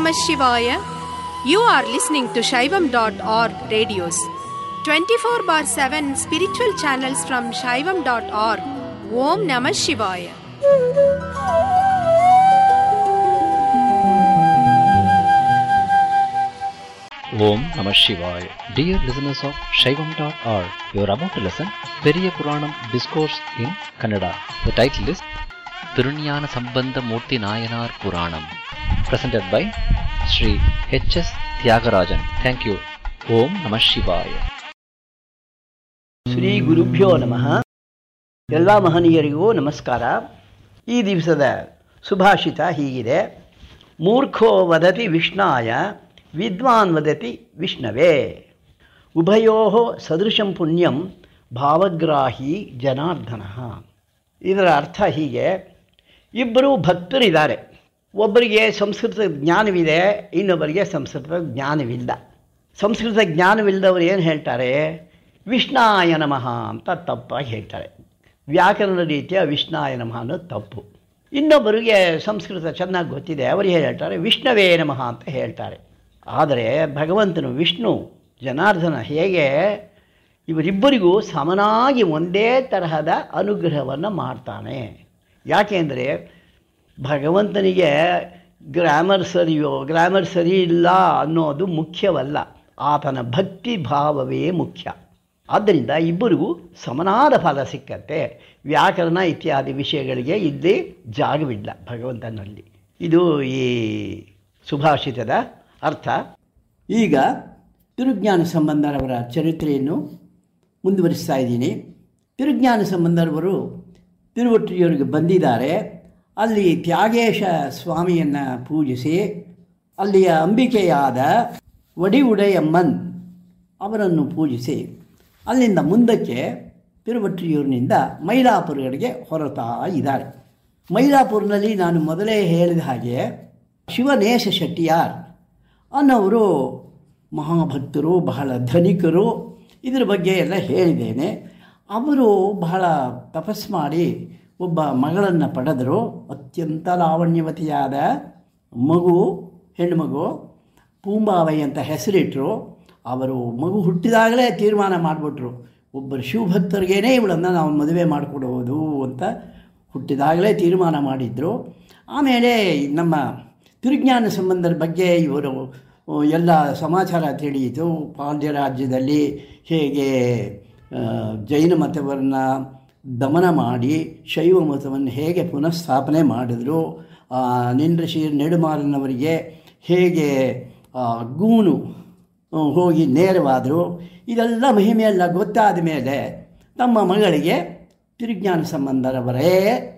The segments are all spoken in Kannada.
Namah Shivaya. You are listening to Shaivam.org radios. 24 bar 7 spiritual channels from Shaivam.org. Om Namah Shivaya. Om Namah Shivaya. Dear listeners of Shaivam.org, you are about to listen Periya Puranam Discourse in Kannada. The title is Tirunyana Sambandha Murti Nayanar Puranam. Presented by Sri H.S. Tyagarajan. Thank you. Om Namah Shivaya. Shri ಗುರುಭ್ಯೋ ನಮಃ ಎಲ್ಲ ಮಹನೀಯರಿಗೂ ನಮಸ್ಕಾರ ಈ ದಿವಸದ ಸುಭಾಷಿತ ಹೀಗಿದೆ ಮೂರ್ಖೋ ವದತಿ ವಿಷ್ಣಾಯ ವಿದ್ವಾನ್ ವದತಿ ವಿಷ್ಣವೇ ಉಭಯೋ ಸದೃಶಂ ಪುಣ್ಯಂ ಭಾವಗ್ರಾಹಿ ಜನಾರ್ದನ ಇದರ ಅರ್ಥ ಹೀಗೆ ಇಬ್ಬರು ಭಕ್ತರಿದ್ದಾರೆ ಒಬ್ಬರಿಗೆ ಸಂಸ್ಕೃತ ಜ್ಞಾನವಿದೆ ಇನ್ನೊಬ್ಬರಿಗೆ ಸಂಸ್ಕೃತ ಜ್ಞಾನವಿಲ್ಲ ಸಂಸ್ಕೃತ ಜ್ಞಾನವಿಲ್ಲದವರು ಏನು ಹೇಳ್ತಾರೆ ವಿಷ್ಣಾಯ ನಮಃ ಅಂತ ತಪ್ಪಾಗಿ ಹೇಳ್ತಾರೆ ವ್ಯಾಕರಣ ರೀತಿಯ ವಿಷ್ಣಾಯ ನಮಃ ಅನ್ನೋದು ತಪ್ಪು ಇನ್ನೊಬ್ಬರಿಗೆ ಸಂಸ್ಕೃತ ಚೆನ್ನಾಗಿ ಗೊತ್ತಿದೆ ಅವರಿಗೆ ಹೇಳ್ತಾರೆ ವಿಷ್ಣವೇ ನಮಃ ಅಂತ ಹೇಳ್ತಾರೆ ಆದರೆ ಭಗವಂತನು ವಿಷ್ಣು ಜನಾರ್ದನ ಹೇಗೆ ಇವರಿಬ್ಬರಿಗೂ ಸಮನಾಗಿ ಒಂದೇ ತರಹದ ಅನುಗ್ರಹವನ್ನು ಮಾಡ್ತಾನೆ ಯಾಕೆಂದರೆ ಭಗವಂತನಿಗೆ ಗ್ರಾಮರ್ ಸರಿಯೋ ಗ್ರಾಮರ್ ಸರಿ ಇಲ್ಲ ಅನ್ನೋದು ಮುಖ್ಯವಲ್ಲ ಆತನ ಭಕ್ತಿ ಭಾವವೇ ಮುಖ್ಯ ಆದ್ದರಿಂದ ಇಬ್ಬರಿಗೂ ಸಮನಾದ ಫಲ ಸಿಕ್ಕತ್ತೆ ವ್ಯಾಕರಣ ಇತ್ಯಾದಿ ವಿಷಯಗಳಿಗೆ ಇಲ್ಲಿ ಜಾಗವಿಲ್ಲ ಭಗವಂತನಲ್ಲಿ ಇದು ಈ ಸುಭಾಷಿತದ ಅರ್ಥ ಈಗ ತಿರುಜ್ಞಾನ ಸಂಬಂಧರವರ ಚರಿತ್ರೆಯನ್ನು ಮುಂದುವರಿಸ್ತಾ ಇದ್ದೀನಿ ತಿರುಜ್ಞಾನ ಸಂಬಂಧರವರು ತಿರುವಟ್ಟಿಯೂರಿಗೆ ಬಂದಿದ್ದಾರೆ ಅಲ್ಲಿ ತ್ಯಾಗೇಶ ಸ್ವಾಮಿಯನ್ನು ಪೂಜಿಸಿ ಅಲ್ಲಿಯ ಅಂಬಿಕೆಯಾದ ವಡಿ ಉಡೆಯಮ್ಮನ್ ಅವರನ್ನು ಪೂಜಿಸಿ ಅಲ್ಲಿಂದ ಮುಂದಕ್ಕೆ ತಿರುವಟ್ಟಿಯೂರಿನಿಂದ ಮೈಲಾಪುರಗಳಿಗೆ ಹೊರತಾ ಇದ್ದಾರೆ ಮೈಲಾಪುರದಲ್ಲಿ ನಾನು ಮೊದಲೇ ಹೇಳಿದ ಹಾಗೆ ಶಿವನೇಶ ಶೆಟ್ಟಿಯಾರ್ ಅನ್ನೋರು ಮಹಾಭಕ್ತರು ಬಹಳ ಧನಿಕರು ಇದರ ಬಗ್ಗೆ ಎಲ್ಲ ಹೇಳಿದ್ದೇನೆ ಅವರು ಬಹಳ ತಪಸ್ ಮಾಡಿ ಒಬ್ಬ ಮಗಳನ್ನು ಪಡೆದರು ಅತ್ಯಂತ ಲಾವಣ್ಯವತಿಯಾದ ಮಗು ಹೆಣ್ಣುಮಗು ಪೂಂಬಾವೈ ಅಂತ ಹೆಸರಿಟ್ಟರು ಅವರು ಮಗು ಹುಟ್ಟಿದಾಗಲೇ ತೀರ್ಮಾನ ಮಾಡಿಬಿಟ್ರು ಒಬ್ಬರು ಶಿವಭಕ್ತರಿಗೇನೆ ಇವಳನ್ನು ನಾವು ಮದುವೆ ಮಾಡಿಕೊಡುವುದು ಅಂತ ಹುಟ್ಟಿದಾಗಲೇ ತೀರ್ಮಾನ ಮಾಡಿದ್ರು ಆಮೇಲೆ ನಮ್ಮ ತಿರುಜ್ಞಾನ ಸಂಬಂಧದ ಬಗ್ಗೆ ಇವರು ಎಲ್ಲ ಸಮಾಚಾರ ತಿಳಿಯಿತು ಪಾಂಡ್ಯ ರಾಜ್ಯದಲ್ಲಿ ಹೇಗೆ ಜೈನ ಮತವನ್ನು ದಮನ ಮಾಡಿ ಶೈವ ಮತವನ್ನು ಹೇಗೆ ಪುನಃಸ್ಥಾಪನೆ ಮಾಡಿದ್ರು ನಿಂದ್ರಶೀರ್ ನೆಡುಮಾರನವರಿಗೆ ಹೇಗೆ ಗೂನು ಹೋಗಿ ನೇರವಾದರು ಇದೆಲ್ಲ ಮಹಿಮೆಯೆಲ್ಲ ಗೊತ್ತಾದ ಮೇಲೆ ತಮ್ಮ ಮಗಳಿಗೆ ತಿರುಜ್ಞಾನ ಸಂಬಂಧರವರೇ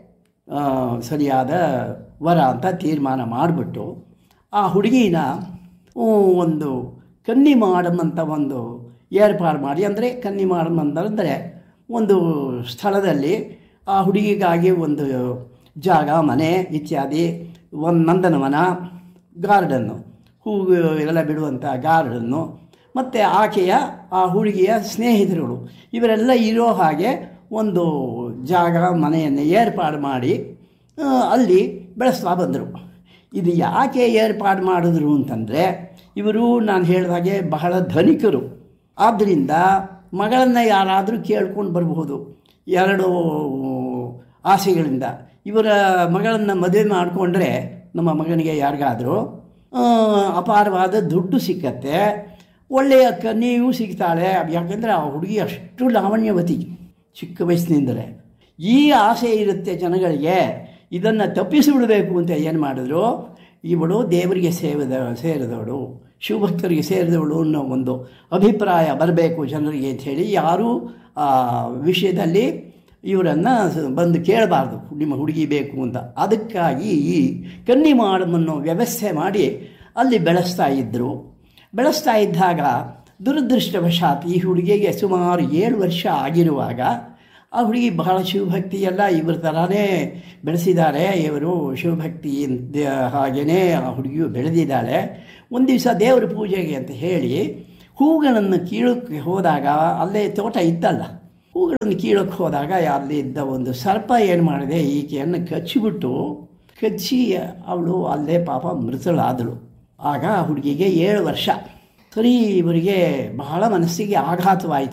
ಸರಿಯಾದ ವರ ಅಂತ ತೀರ್ಮಾನ ಮಾಡಿಬಿಟ್ಟು ಆ ಹುಡುಗಿನ ಒಂದು ಕನ್ನಿ ಮಾಡಮ್ ಅಂತ ಒಂದು ಏರ್ಪಾಡು ಮಾಡಿ ಅಂದರೆ ಕನ್ನಿ ಮಾಡಮ್ ಅಂತಂದರೆ ಒಂದು ಸ್ಥಳದಲ್ಲಿ ಆ ಹುಡುಗಿಗಾಗಿ ಒಂದು ಜಾಗ ಮನೆ ಇತ್ಯಾದಿ ಒಂದು ನಂದನವನ ಗಾರ್ಡನ್ನು ಹೂವು ಎಲ್ಲ ಬಿಡುವಂಥ ಗಾರ್ಡನ್ನು ಮತ್ತು ಆಕೆಯ ಆ ಹುಡುಗಿಯ ಸ್ನೇಹಿತರುಗಳು ಇವರೆಲ್ಲ ಇರೋ ಹಾಗೆ ಒಂದು ಜಾಗ ಮನೆಯನ್ನು ಏರ್ಪಾಡು ಮಾಡಿ ಅಲ್ಲಿ ಬೆಳೆಸ್ತಾ ಬಂದರು ಇದು ಯಾಕೆ ಏರ್ಪಾಡು ಮಾಡಿದ್ರು ಅಂತಂದರೆ ಇವರು ನಾನು ಹೇಳಿದ ಹಾಗೆ ಬಹಳ ಧನಿಕರು ಆದ್ದರಿಂದ ಮಗಳನ್ನು ಯಾರಾದರೂ ಕೇಳ್ಕೊಂಡು ಬರಬಹುದು ಎರಡು ಆಸೆಗಳಿಂದ ಇವರ ಮಗಳನ್ನು ಮದುವೆ ಮಾಡಿಕೊಂಡ್ರೆ ನಮ್ಮ ಮಗನಿಗೆ ಯಾರಿಗಾದರೂ ಅಪಾರವಾದ ದುಡ್ಡು ಸಿಕ್ಕತ್ತೆ ಒಳ್ಳೆಯ ಕನ್ಯೆಯೂ ಸಿಗ್ತಾಳೆ ಯಾಕೆಂದರೆ ಆ ಹುಡುಗಿ ಅಷ್ಟು ಲಾವಣ್ಯವತಿ ಚಿಕ್ಕ ವಯಸ್ಸಿನಿಂದಲೇ ಈ ಆಸೆ ಇರುತ್ತೆ ಜನಗಳಿಗೆ ಇದನ್ನು ತಪ್ಪಿಸಿಬಿಡಬೇಕು ಅಂತ ಏನು ಮಾಡಿದ್ರು ಇವಳು ದೇವರಿಗೆ ಸೇರಿದ ಸೇರಿದವಳು ಶಿವಭಕ್ತರಿಗೆ ಸೇರಿದವಳು ಅನ್ನೋ ಒಂದು ಅಭಿಪ್ರಾಯ ಬರಬೇಕು ಜನರಿಗೆ ಅಂಥೇಳಿ ಯಾರೂ ಆ ವಿಷಯದಲ್ಲಿ ಇವರನ್ನು ಬಂದು ಕೇಳಬಾರ್ದು ನಿಮ್ಮ ಹುಡುಗಿ ಬೇಕು ಅಂತ ಅದಕ್ಕಾಗಿ ಈ ಕನ್ನಿ ಮಾಡಮನ್ನೋ ವ್ಯವಸ್ಥೆ ಮಾಡಿ ಅಲ್ಲಿ ಬೆಳೆಸ್ತಾ ಇದ್ದರು ಬೆಳೆಸ್ತಾ ಇದ್ದಾಗ ದುರದೃಷ್ಟವಶಾತ್ ಈ ಹುಡುಗಿಗೆ ಸುಮಾರು ಏಳು ವರ್ಷ ಆಗಿರುವಾಗ ಆ ಹುಡುಗಿ ಬಹಳ ಶಿವಭಕ್ತಿ ಎಲ್ಲ ಇವ್ರ ಥರನೇ ಬೆಳೆಸಿದ್ದಾರೆ ಇವರು ಶಿವಭಕ್ತಿ ಹಾಗೆಯೇ ಆ ಹುಡುಗಿಯು ಬೆಳೆದಿದ್ದಾಳೆ ಒಂದು ದಿವಸ ದೇವರ ಪೂಜೆಗೆ ಅಂತ ಹೇಳಿ ಹೂಗಳನ್ನು ಕೀಳಕ್ಕೆ ಹೋದಾಗ ಅಲ್ಲೇ ತೋಟ ಇತ್ತಲ್ಲ ಹೂಗಳನ್ನು ಕೀಳಕ್ಕೆ ಹೋದಾಗ ಅಲ್ಲಿ ಇದ್ದ ಒಂದು ಸರ್ಪ ಏನು ಮಾಡಿದೆ ಈಕೆಯನ್ನು ಕಚ್ಚಿಬಿಟ್ಟು ಕಚ್ಚಿ ಅವಳು ಅಲ್ಲೇ ಪಾಪ ಮೃತಳಾದಳು ಆಗ ಹುಡುಗಿಗೆ ಏಳು ವರ್ಷ ಸರಿ ಇವರಿಗೆ ಬಹಳ ಮನಸ್ಸಿಗೆ ಆಘಾತವಾಯಿತು